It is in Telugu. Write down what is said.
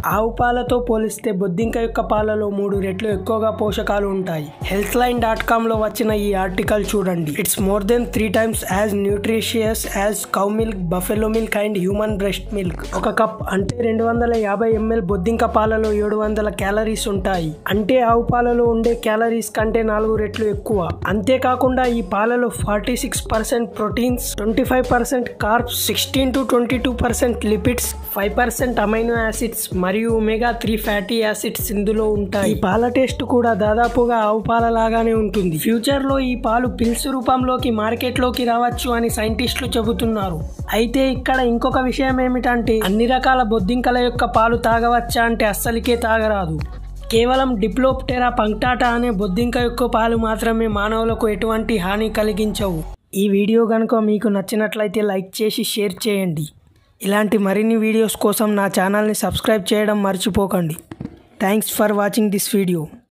ఆవు పాలతో పోలిస్తే బొద్దింక యొక్క పాలలో మూడు రెట్లు ఎక్కువగా పోషకాలు ఉంటాయి హెల్త్ లైన్ డాట్ కామ్ లో వచ్చిన ఈ ఆర్టికల్ చూడండి it's more than three times as nutritious as cow milk buffalo milk and human breast milk ఒక కప్ అంటే రెండు వందల యాభై ఎంఎల్ బొద్దింక పాలలో ఏడు వందల క్యాలరీస్ ఉంటాయి అంటే ఆవు పాలలో ఉండే క్యాలరీస్ కంటే నాలుగు రెట్లు ఎక్కువ అంతేకాకుండా ఈ పాలలో forty six percent proteins twenty five percent carbs sixteen to twenty two percent lipids five percent amino acids మరియు ఒమేగా త్రీ ఫ్యాటీ యాసిడ్స్ ఇందులో ఉంటాయి ఈ పాల టేస్ట్ కూడా దాదాపుగా ఆవు పాల లాగానే ఉంటుంది ఫ్యూచర్ లో ఈ పాలు పిల్స్ రూపంలోకి మార్కెట్లోకి రావచ్చు అని సైంటిస్టులు చెబుతున్నారు అయితే ఇక్కడ ఇంకొక విషయం ఏమిటంటే అన్ని రకాల బొద్దింకల యొక్క పాలు తాగవచ్చా అంటే అస్సలికే తాగరాదు కేవలం డిప్లోప్టెరా పంక్టాటా అనే బొద్దింక యొక్క పాలు మాత్రమే మానవులకు ఎటువంటి హాని కలిగించవు ఈ వీడియో కనుక మీకు నచ్చినట్లయితే లైక్ చేసి షేర్ చేయండి ఇలాంటి మరిన్ని వీడియోస్ కోసం నా ఛానల్ని సబ్స్క్రైబ్ చేయడం మర్చిపోకండి thanks for watching this video